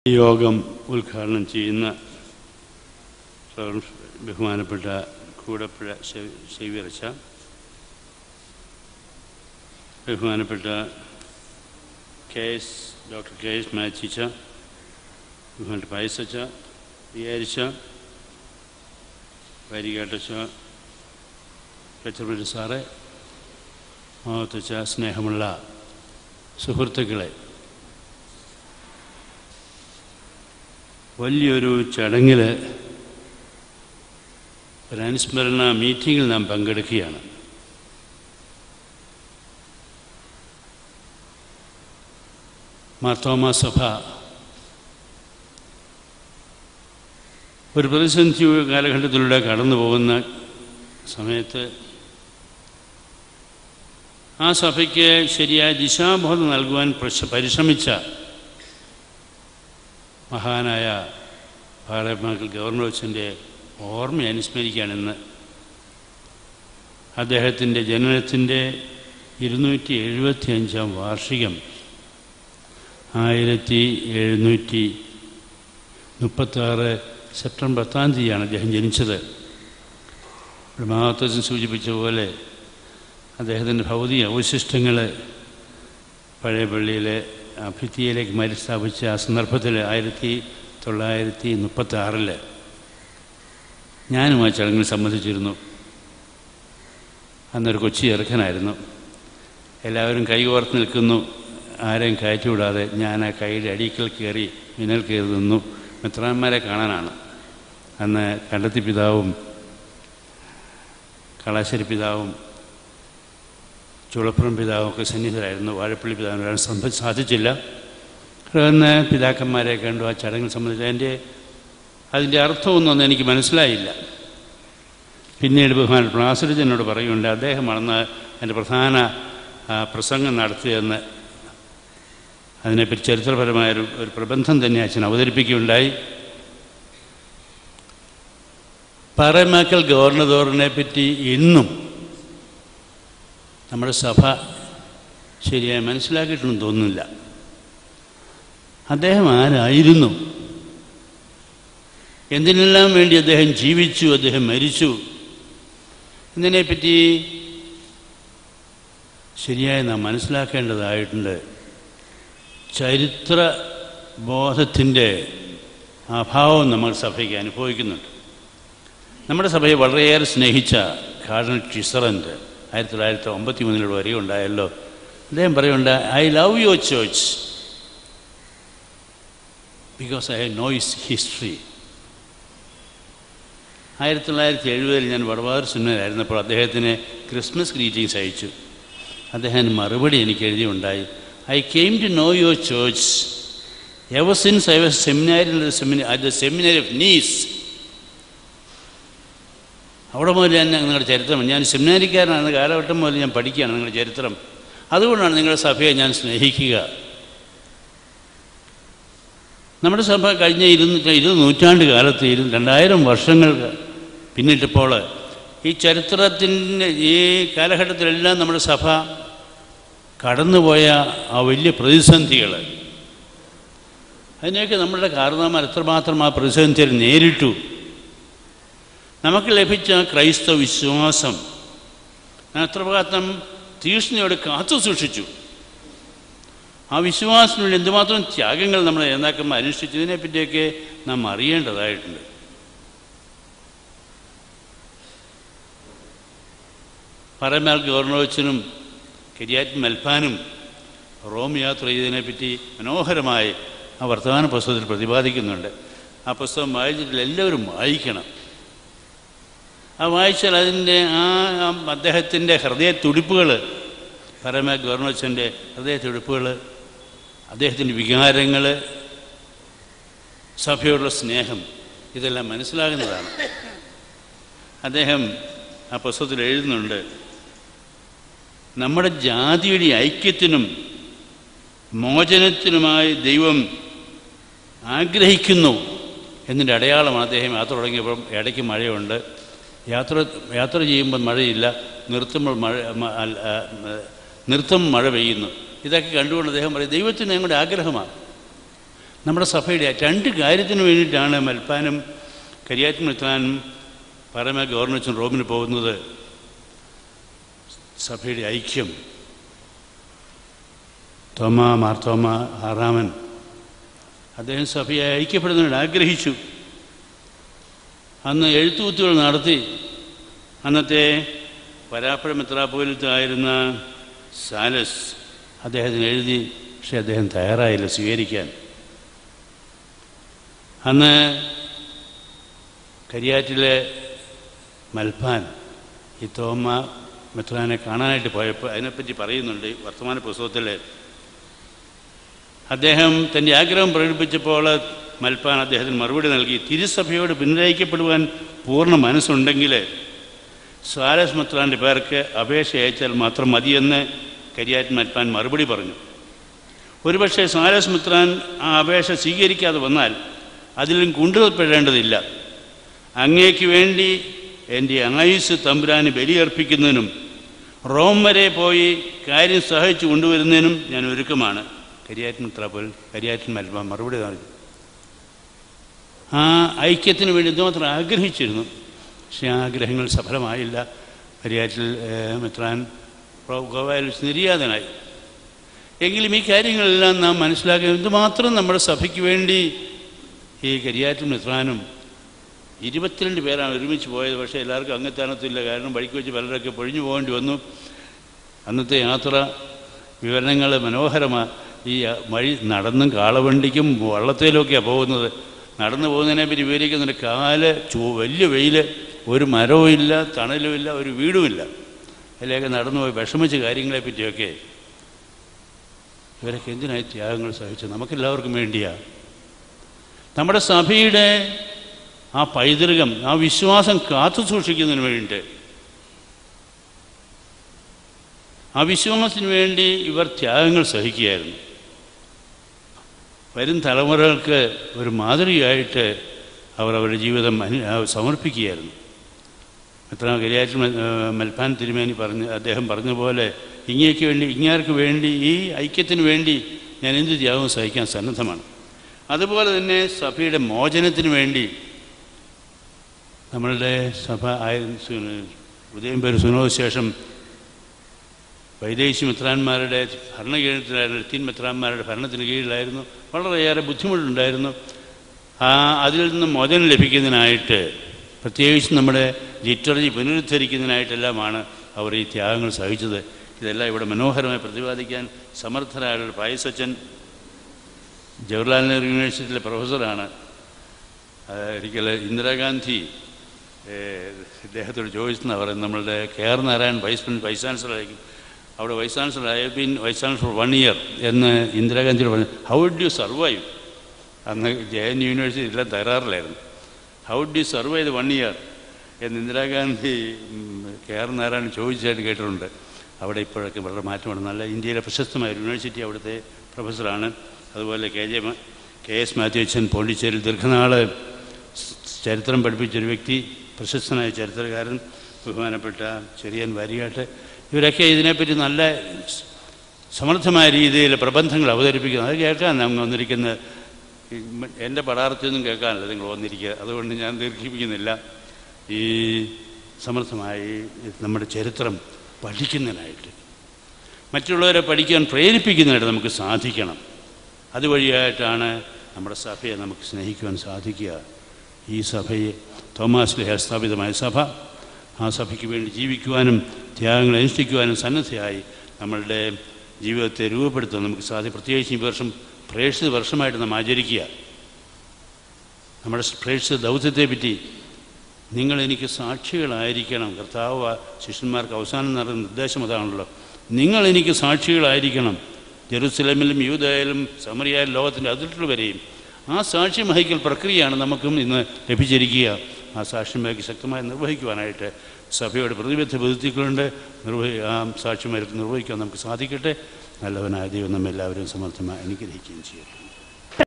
ഈ യോഗം ഉദ്ഘാടനം ചെയ്യുന്ന ബഹുമാനപ്പെട്ട കൂടപ്പുഴ ശൈവരച്ച ബഹുമാനപ്പെട്ട K S doctor K S മാച്ചിച്ച ബഹുമാനപ്പെട്ട പയസച്ച വിചാരിച്ച വരികാട്ടച്ച ലച്ചർമറ്റ സാറെ മാവത്തച്ച സ്നേഹമുള്ള സുഹൃത്തുക്കളെ വലിയൊരു ചടങ്ങിൽ ഒരു അനുസ്മരണ മീറ്റിങ്ങിൽ നാം പങ്കെടുക്കുകയാണ് മാർത്തോമ സഭ ഒരു പ്രതിസന്ധി കാലഘട്ടത്തിലൂടെ കടന്നു പോകുന്ന സമയത്ത് ആ സഭയ്ക്ക് ശരിയായ ദിശാബോധം നൽകുവാൻ പരിശ്രമിച്ച മഹാനായ ഭാരതമാക്കൾ ഗവർണർ അച്ഛൻ്റെ ഓർമ്മ അനുസ്മരിക്കുകയാണെന്ന് അദ്ദേഹത്തിൻ്റെ ജനനത്തിൻ്റെ ഇരുന്നൂറ്റി എഴുപത്തി അഞ്ചാം വാർഷികം ആയിരത്തി എഴുന്നൂറ്റി മുപ്പത്താറ് സെപ്റ്റംബർ പത്താം തീയതിയാണ് അദ്ദേഹം ജനിച്ചത് മഹാത്വം സൂചിപ്പിച്ച പോലെ അദ്ദേഹത്തിൻ്റെ ഭൗതിക അവശിഷ്ടങ്ങൾ പഴയ പള്ളിയിലെ അഭിത്തിയിലേക്ക് മരി സ്ഥാപിച്ച ആ സന്ദർഭത്തിൽ ആയിരത്തി തൊള്ളായിരത്തി മുപ്പത്തി ആറിൽ ഞാനും ആ ചടങ്ങിൽ സംബന്ധിച്ചിരുന്നു അന്നൊരു കൊച്ചി ചെറുക്കനായിരുന്നു എല്ലാവരും കൈകോർത്ത് നിൽക്കുന്നു ആരെയും കയറ്റിവിടാതെ ഞാൻ ആ കൈയുടെ അടിക്കൽ കയറി മിന്നൽ കയറി നിന്നു മിത്രാന്മാരെ കാണാനാണ് അന്ന് കണ്ടത്തി പിതാവും കളാശ്ശേരി പിതാവും ചുളപ്പുറം പിതാവും ഒക്കെ സന്നിധരായിരുന്നു വാഴപ്പള്ളി പിതാവിന് വരാൻ സംഭവ സാധിച്ചില്ല തുടർന്ന് പിതാക്കന്മാരെ കണ്ടു ആ ചടങ്ങിൽ സംബന്ധിച്ച് അതിൻ്റെ അതിൻ്റെ അർത്ഥമൊന്നും എനിക്ക് മനസ്സിലായില്ല പിന്നീട് ബഹുമാൻ പ്ലാസരിജ് എന്നോട് പറയുന്നുണ്ട് അദ്ദേഹമാണെന്ന് എൻ്റെ പ്രധാന പ്രസംഗം നടത്തിയെന്ന് അതിനെപ്പറ്റി ചരിത്രപരമായൊരു ഒരു പ്രബന്ധം തന്നെ അച്ഛൻ അവതരിപ്പിക്കുകയുണ്ടായി പാറമാക്കൽ ഗവർണറോറിനെ പറ്റി ഇന്നും നമ്മുടെ സഭ ശരിയായി മനസ്സിലാക്കിയിട്ടൊന്നും തോന്നുന്നില്ല അദ്ദേഹം ആരായിരുന്നു എന്തിനെല്ലാം വേണ്ടി അദ്ദേഹം ജീവിച്ചു അദ്ദേഹം മരിച്ചു എന്നതിനെപ്പറ്റി ശരിയായി നാം മനസ്സിലാക്കേണ്ടതായിട്ടുണ്ട് ചരിത്ര ബോധത്തിൻ്റെ അഭാവം നമ്മൾ സഭയ്ക്ക് അനുഭവിക്കുന്നുണ്ട് നമ്മുടെ സഭയെ വളരെയേറെ സ്നേഹിച്ച കാർഡിനൽ ടിസറൻ്റ് ആയിരത്തി തൊള്ളായിരത്തി ഒമ്പത്തി മൂന്നിൽ വരെ ഉണ്ടായല്ലോ അദ്ദേഹം പറയുന്നുണ്ട് I love your church because I know is history ആയിരത്തി തൊള്ളായിരത്തി എഴുപതിൽ ഞാൻ വടവാർ സുന്നരായിരുന്നപ്പോൾ അദ്ദേഹത്തിന് ക്രിസ്മസ് ഗ്രീറ്റിങ്സ് അയച്ചു അദ്ദേഹം മറുപടി എനിക്ക് എഴുതിയുണ്ടായി I came to know your church ever since I was seminary seminar at the seminary of Nice അവിടെ മുതൽ ഞാൻ നിങ്ങളുടെ ചരിത്രം ഞാൻ സെമിനാരിക്കാരനാണ് കാലഘട്ടം മുതൽ ഞാൻ പഠിക്കുകയാണ് നിങ്ങളുടെ ചരിത്രം അതുകൊണ്ടാണ് നിങ്ങളുടെ സഭയെ ഞാൻ സ്നേഹിക്കുക നമ്മുടെ സഭ കഴിഞ്ഞ ഇരുന്നൂറ്റി ഇരുപത് നൂറ്റാണ്ട് കാലത്ത് ഇരു രണ്ടായിരം വർഷങ്ങൾ പിന്നിട്ടപ്പോൾ ഈ ചരിത്രത്തിൻ്റെ ഈ കാലഘട്ടത്തിലെല്ലാം നമ്മുടെ സഭ കടന്നുപോയ ആ വലിയ പ്രതിസന്ധികൾ അതിനെയൊക്കെ നമ്മളുടെ കാരണവന്മാർ എത്രമാത്രം ആ പ്രതിസന്ധിയിൽ നേരിട്ടു നമുക്ക് ലഭിച്ച ക്രൈസ്തവ വിശ്വാസം എത്രമാത്രം തീഷ്ണയോട് കാത്തു സൂക്ഷിച്ചു ആ വിശ്വാസത്തിനുള്ളിൽ എന്തുമാത്രം ത്യാഗങ്ങൾ നമ്മുടെ നേതാക്കന്മാർ അനുഷ്ഠിച്ചതിനെ പറ്റിയൊക്കെ നാം അറിയേണ്ടതായിട്ടുണ്ട് പറമേൽ ഗവർണോച്ചനും കരിയാറ്റ് മൽപ്പാനും റോം യാത്ര ചെയ്തതിനെപ്പറ്റി മനോഹരമായി ആ വർത്തമാന പുസ്തകത്തിൽ പ്രതിപാദിക്കുന്നുണ്ട് ആ പുസ്തകം വായിച്ചിട്ടില്ല എല്ലാവരും വായിക്കണം ആ വായിച്ചാൽ അതിൻ്റെ ആ അദ്ദേഹത്തിൻ്റെ ഹൃദയ തുടിപ്പുകൾ പരമ ഗവർണച്ചൻ്റെ ഹൃദയ തുടിപ്പുകൾ അദ്ദേഹത്തിൻ്റെ വികാരങ്ങൾ സഭയോടുള്ള സ്നേഹം ഇതെല്ലാം മനസ്സിലാകുന്നതാണ് അദ്ദേഹം ആ പുസ്തകത്തിൽ എഴുതുന്നുണ്ട് നമ്മുടെ ജാതിയുടെ ഐക്യത്തിനും മോചനത്തിനുമായി ദൈവം ആഗ്രഹിക്കുന്നു എന്നതിൻ്റെ അടയാളമാണ് അദ്ദേഹം യാത്ര തുടങ്ങിയപ്പോൾ ഇടയ്ക്ക് മഴയുണ്ട് യാത്ര യാത്ര ചെയ്യുമ്പോൾ മഴയില്ല നിർത്തുമ്പോൾ മഴ നിർത്തും മഴ പെയ്യുന്നു ഇതൊക്കെ കണ്ടുകൊണ്ട് അദ്ദേഹം പറയും ദൈവത്തിന് ഞങ്ങളുടെ ആഗ്രഹമാണ് നമ്മുടെ സഭയുടെ രണ്ട് കാര്യത്തിന് വേണ്ടിയിട്ടാണ് മൽപ്പാനും കരിയാറ്റും എത്താനും പരമ ഗവർണച്ചും റോമിന് പോകുന്നത് സഭയുടെ ഐക്യം തോമ മാർത്തോമ ആറാമൻ അദ്ദേഹം സഭയെ ഐക്യപ്പെടുന്നതിന് ആഗ്രഹിച്ചു അന്ന് എഴുത്തുകുത്തുകൾ നടത്തി അന്നത്തെ പരാപ്പഴ മെത്രാപ്പോലിത്തായിരുന്ന സാലസ് അദ്ദേഹത്തിന് എഴുതി പക്ഷെ അദ്ദേഹം തയ്യാറായില്ല സ്വീകരിക്കാൻ അന്ന് കരിയാറ്റിലെ മൽപ്പാൻ ഈ തോമ മെത്രാനെ കാണാനായിട്ട് പോയപ്പോൾ അതിനെപ്പറ്റി പറയുന്നുണ്ട് ഈ വർത്തമാന പുസ്തകത്തിൽ അദ്ദേഹം തൻ്റെ ആഗ്രഹം പ്രകടിപ്പിച്ചപ്പോൾ മൽപ്പാൻ അദ്ദേഹത്തിന് മറുപടി നൽകി തിരുസഭയോട് പിന്തുണയ്ക്കപ്പെടുവാൻ പൂർണ്ണ മനസ്സുണ്ടെങ്കിൽ സാരസ് മെത്രാൻ്റെ പേർക്ക് അപേക്ഷ അയച്ചാൽ മാത്രം മതിയെന്ന് കരിയാറ്റ് മൽപ്പാൻ മറുപടി പറഞ്ഞു ഒരുപക്ഷെ സാരസ് മിത്രാൻ ആ അപേക്ഷ സ്വീകരിക്കാതെ വന്നാൽ അതിലും കൊണ്ടുവരപ്പെടേണ്ടതില്ല അങ്ങേക്ക് വേണ്ടി എൻ്റെ ആയുസ് തമ്പുരാന് ബലിയർപ്പിക്കുന്നതിനും റോം വരെ പോയി കാര്യം സഹായിച്ചു കൊണ്ടുവരുന്നതിനും ഞാൻ ഒരുക്കമാണ് കരിയാറ്റിൻ ത്രബൽ കരിയാറ്റിൻ മൽബ മറുപടി നൽകി ആ ഐക്യത്തിന് വേണ്ടി ഇതുമാത്രം ആഗ്രഹിച്ചിരുന്നു പക്ഷേ ആ ആഗ്രഹങ്ങൾ സഫലമായില്ല കരിയാറ്റിൽ ഏഹ്, മെത്രാൻ ഗോവായിൽ വെച്ച് നിര്യാതനായി എങ്കിലും ഈ കാര്യങ്ങളെല്ലാം നാം മനസ്സിലാക്കുക എന്തുമാത്രം നമ്മുടെ സഭയ്ക്ക് വേണ്ടി ഈ കരിയാറ്റും മെത്രാനും ഇരുപത്തിരണ്ട് പേരാണ് ഒരുമിച്ച് പോയത് പക്ഷേ എല്ലാവർക്കും അംഗത്താനത്തില്ല കാരണം വഴിക്ക് വെച്ച് പലരൊക്കെ പൊഴിഞ്ഞു പോകേണ്ടി വന്നു അന്നത്തെ യാത്ര വിവരണങ്ങൾ മനോഹരമാണ് ഈ വഴി നടന്നും കാളവണ്ടിക്കും വള്ളത്തേലുമൊക്കെയാണ് പോകുന്നത് നടന്നു പോകുന്നതിനെ പറ്റി വിവരിക്കുന്നുണ്ട് കാല് ചൂ വലിയ വെയിൽ ഒരു മരവും ഇല്ല തണലുമില്ല ഒരു വീടുമില്ല അതിലേക്ക് നടന്നു പോയി വിഷമിച്ച കാര്യങ്ങളെ പറ്റിയൊക്കെ ഇവരൊക്കെ എന്തിനായി ത്യാഗങ്ങൾ സഹിച്ചു നമുക്കെല്ലാവർക്കും വേണ്ടിയാ നമ്മുടെ സഭയുടെ ആ പൈതൃകം ആ വിശ്വാസം കാത്തു സൂക്ഷിക്കുന്നതിന് വേണ്ടിയിട്ട് ആ വിശ്വാസത്തിന് വേണ്ടി ഇവർ ത്യാഗങ്ങൾ സഹിക്കുകയായിരുന്നു വരും തലമുറകൾക്ക് ഒരു മാതൃകയായിട്ട് അവർ അവരുടെ ജീവിതം അനു ആ, സമർപ്പിക്കുകയായിരുന്നു എത്ര കരിയാറ്റ് മൽപ്പാൻ തിരുമേനി പറഞ്ഞ് അദ്ദേഹം പറഞ്ഞ പോലെ ഇങ്ങേക്ക് വേണ്ടി ഇങ്ങേർക്ക് വേണ്ടി ഈ ഐക്യത്തിന് വേണ്ടി ഞാൻ എന്ത് ത്യാഗവും സഹിക്കാൻ സന്നദ്ധമാണ് അതുപോലെ തന്നെ സഭയുടെ മോചനത്തിന് വേണ്ടി നമ്മളുടെ സഭ ആയ ഉദയം പേര് സുനോദ ശേഷം വൈദേശി മിത്രാന്മാരുടെ ഭരണകീഴത്തിലായിരുന്നു ലത്തീൻ മിത്രാന്മാരുടെ ഭരണത്തിന് കീഴിലായിരുന്നു വളരെയേറെ ബുദ്ധിമുട്ടുണ്ടായിരുന്നു ആ അതിൽ നിന്ന് മോചനം ലഭിക്കുന്നതിനായിട്ട് പ്രത്യേകിച്ച് നമ്മുടെ ലിറ്റററി പുനരുദ്ധരിക്കുന്നതിനായിട്ടെല്ലാമാണ് അവർ ഈ ത്യാഗങ്ങൾ സഹിച്ചത് ഇതെല്ലാം ഇവിടെ മനോഹരമായി പ്രതിപാദിക്കാൻ സമർത്ഥരായ പായസച്ചൻ ജവഹർലാൽ നെഹ്റു യൂണിവേഴ്സിറ്റിയിലെ പ്രൊഫസറാണ് ആ, ഒരിക്കൽ ഇന്ദിരാഗാന്ധി ഏഹ്, ഇദ്ദേഹത്തോട് ചോദിച്ചെന്നാണ് പറയുന്നത് നമ്മളുടെ കെ ആർ നാരായൺ വൈസ് പ്രിൻ- വൈസ് ചാൻസലറായിരിക്കും അവിടെ vice chancellor I been vice chancellor for one year എന്ന് ഇന്ദിരാഗാന്ധിയോട് പറഞ്ഞു ഹൗ ഡ് യു സർവൈവ് അന്ന് ജെ എൻ യൂണിവേഴ്സിറ്റി എല്ലാം തകരാറിലായിരുന്നു how'd you survive one year എന്ന് ഇന്ദിരാഗാന്ധി ഉം, കെ ആർ നാരായണൻ ചോദിച്ചായിട്ട് കേട്ടിട്ടുണ്ട് അവിടെ ഇപ്പോഴൊക്കെ വളരെ മാറ്റമാണ് നല്ല ഇന്ത്യയിലെ പ്രശസ്തമായ ഒരു യൂണിവേഴ്സിറ്റി അവിടുത്തെ പ്രൊഫസറാണ് അതുപോലെ കെ ജെ മ- കെ എസ് മാത്യു അച്ഛൻ പോണ്ടിച്ചേരിയിൽ ദീർഘനാൾ ചരിത്രം പഠിപ്പിച്ചൊരു വ്യക്തി പ്രശസ്തനായ ചരിത്രകാരൻ ബഹുമാനപ്പെട്ട ചെറിയൻ വാരിയാട്ട് ഇവരൊക്കെ ഇതിനെപ്പറ്റി നല്ല സമർത്ഥമായ രീതിയിൽ പ്രബന്ധങ്ങൾ അവതരിപ്പിക്കുന്നു അത് കേൾക്കാൻ നമ്മൾ വന്നിരിക്കുന്ന ഈ മ- എൻ്റെ പടാർത്ഥമൊന്നും കേൾക്കാനല്ല നിങ്ങൾ വന്നിരിക്കുക അതുകൊണ്ട് ഞാൻ ദീർഘിപ്പിക്കുന്നില്ല ഈ സമർത്ഥമായി നമ്മുടെ ചരിത്രം പഠിക്കുന്നതിനായിട്ട് മറ്റുള്ളവരെ പഠിക്കാൻ പ്രേരിപ്പിക്കുന്നതിനായിട്ട് നമുക്ക് സാധിക്കണം അതുവഴിയായിട്ടാണ് നമ്മുടെ സഭയെ നമുക്ക് സ്നേഹിക്കുവാൻ സാധിക്കുക ഈ സഭയെ തോമാസ് ലേഹ സ്ഥാപിതമായ സഭ ആ സഭയ്ക്ക് വേണ്ടി ജീവിക്കുവാനും ത്യാഗങ്ങൾ അനുഷ്ഠിക്കുവാനും സന്നദ്ധയായി നമ്മളുടെ ജീവിതത്തെ രൂപപ്പെടുത്താൻ നമുക്ക് സാധിക്കും പ്രത്യേകിച്ച് ഈ വർഷം പ്രേക്ഷിത വർഷമായിട്ട് നാം ആചരിക്കുക നമ്മുടെ പ്രേക്ഷിത ദൗത്യത്തെ പറ്റി നിങ്ങൾ എനിക്ക് സാക്ഷികളായിരിക്കണം കർത്താവ് ശിഷ്യന്മാർക്ക് അവസാനം നൽകുന്ന നിർദ്ദേശം അതാണല്ലോ നിങ്ങൾ എനിക്ക് സാക്ഷികളായിരിക്കണം ജെറുസലേമിലും യൂതയിലും സമറിയായാലും ലോകത്തിൻ്റെ അതിർത്തികൾ വരെയും ആ സാക്ഷ്യം വഹിക്കൽ പ്രക്രിയയാണ് നമുക്കും ഇന്ന് ലഭിച്ചിരിക്കുക ആ സാക്ഷ്യം വഹിക്ക് ശക്തമായി നിർവഹിക്കുവാനായിട്ട് സഭയോട് പ്രതിബദ്ധ ബന്ധുക്കളുണ്ട് നിർവഹി ആ സാക്ഷ്യം വഹിക്ക് നിർവഹിക്കാൻ നമുക്ക് സാധിക്കട്ടെ നല്ലവനായ ദൈവം നമ്മെല്ലാവരും സമർത്ഥമായി അനുഗ്രഹിക്കുകയും ചെയ്യട്ടെ